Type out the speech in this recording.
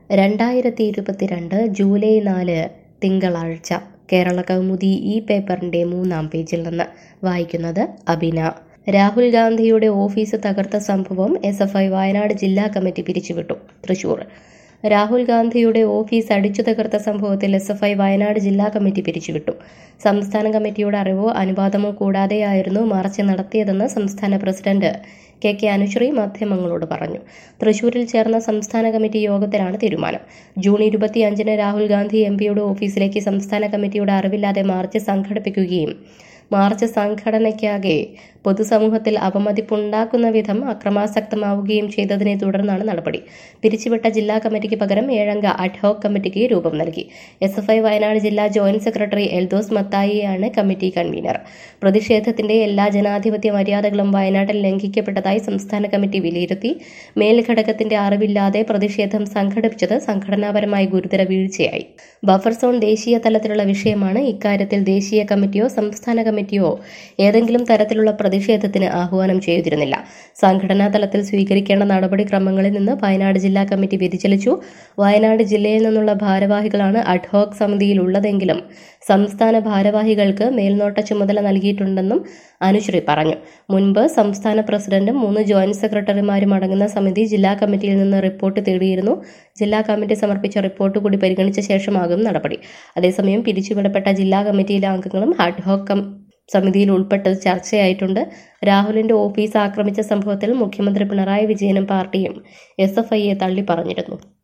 രണ്ടായിരത്തി ഇരുപത്തിരണ്ട് ജൂലൈ നാല് തിങ്കളാഴ്ച കേരള കൗമുദി ഈ പേപ്പറിൻ്റെ മൂന്നാം പേജിൽ നിന്ന് വായിക്കുന്നത് അബിന രാഹുൽ ഗാന്ധിയുടെ ഓഫീസ് തകർത്ത സംഭവം എസ് എഫ് ഐ വയനാട് ജില്ലാ കമ്മിറ്റി പിരിച്ചുവിട്ടു തൃശൂർ രാഹുൽ ഗാന്ധിയുടെ ഓഫീസ് അടിച്ചു തകർത്ത സംഭവത്തിൽ എസ് എഫ് ഐ വയനാട് ജില്ലാ കമ്മിറ്റി പിരിച്ചുവിട്ടു സംസ്ഥാന കമ്മിറ്റിയുടെ അറിവോ അനുവാദമോ കൂടാതെയായിരുന്നു മാർച്ച് നടത്തിയതെന്ന് സംസ്ഥാന പ്രസിഡന്റ് കെ കെ അനുശ്രീ മാധ്യമങ്ങളോട് പറഞ്ഞു തൃശൂരിൽ ചേർന്ന സംസ്ഥാന കമ്മിറ്റി യോഗത്തിലാണ് തീരുമാനം ജൂൺ ഇരുപത്തിയഞ്ചിന് രാഹുൽ ഗാന്ധി എം പിയുടെ ഓഫീസിലേക്ക് സംസ്ഥാന കമ്മിറ്റിയുടെ അറിവില്ലാതെ മാർച്ച് സംഘടിപ്പിക്കുകയും മാർച്ച് സംഘടനയ്ക്കാകെ പൊതുസമൂഹത്തിൽ അവമതിപ്പുണ്ടാക്കുന്ന വിധം അക്രമാസക്തമാവുകയും ചെയ്തതിനെ തുടർന്നാണ് നടപടി പിരിച്ചുവിട്ട ജില്ലാ കമ്മിറ്റിക്ക് പകരം ഏഴംഗ അഡ്ഹോക് കമ്മിറ്റിക്ക് രൂപം നൽകി എസ് എഫ് ഐ വയനാട് ജില്ലാ ജോയിന്റ് സെക്രട്ടറി എൽദോസ് മത്തായിയാണ് കമ്മിറ്റി കൺവീനർ പ്രതിഷേധത്തിന്റെ എല്ലാ ജനാധിപത്യ മര്യാദകളും വയനാട്ടിൽ ലംഘിക്കപ്പെട്ടതായി സംസ്ഥാന കമ്മിറ്റി വിലയിരുത്തി മേൽഘടകത്തിന്റെ അറിവില്ലാതെ പ്രതിഷേധം സംഘടിപ്പിച്ചത് സംഘടനാപരമായി ഗുരുതര വീഴ്ചയായി ബഫർ സോൺ ദേശീയ തലത്തിലുള്ള വിഷയമാണ് ഇക്കാര്യത്തിൽ ദേശീയ കമ്മിറ്റിയോ സംസ്ഥാന കമ്മിറ്റിയോ ഏതെങ്കിലും തരത്തിലുള്ള പ്രതിഷേധത്തിന് ആഹ്വാനം ചെയ്തിരുന്നില്ല സംഘടനാ തലത്തിൽ സ്വീകരിക്കേണ്ട നടപടിക്രമങ്ങളിൽ നിന്ന് വയനാട് ജില്ലാ കമ്മിറ്റി വ്യതിചലിച്ചു വയനാട് ജില്ലയിൽ നിന്നുള്ള ഭാരവാഹികളാണ് അഡ്ഹോക് സമിതിയിലുള്ളതെങ്കിലും സംസ്ഥാന ഭാരവാഹികൾക്ക് മേൽനോട്ട ചുമതല നൽകിയിട്ടുണ്ടെന്നും അനുശ്രീ പറഞ്ഞു മുൻപ് സംസ്ഥാന പ്രസിഡന്റും മൂന്ന് ജോയിന്റ് സെക്രട്ടറിമാരും അടങ്ങുന്ന സമിതി ജില്ലാ കമ്മിറ്റിയിൽ നിന്ന് റിപ്പോർട്ട് തേടിയിരുന്നു ജില്ലാ കമ്മിറ്റി സമർപ്പിച്ച റിപ്പോർട്ട് കൂടി പരിഗണിച്ച ശേഷമാകും നടപടി അതേസമയം പിരിച്ചുവിടപ്പെട്ട ജില്ലാ കമ്മിറ്റിയിലെ അംഗങ്ങളും അഡ്ഹോക് സമിതിയിൽ ഉൾപ്പെട്ടത് ചർച്ചയായിട്ടുണ്ട് രാഹുലിന്റെ ഓഫീസ് ആക്രമിച്ച സംഭവത്തിൽ മുഖ്യമന്ത്രി പിണറായി വിജയനും പാർട്ടിയും എസ് എഫ് ഐയെ തള്ളി പറഞ്ഞിരുന്നു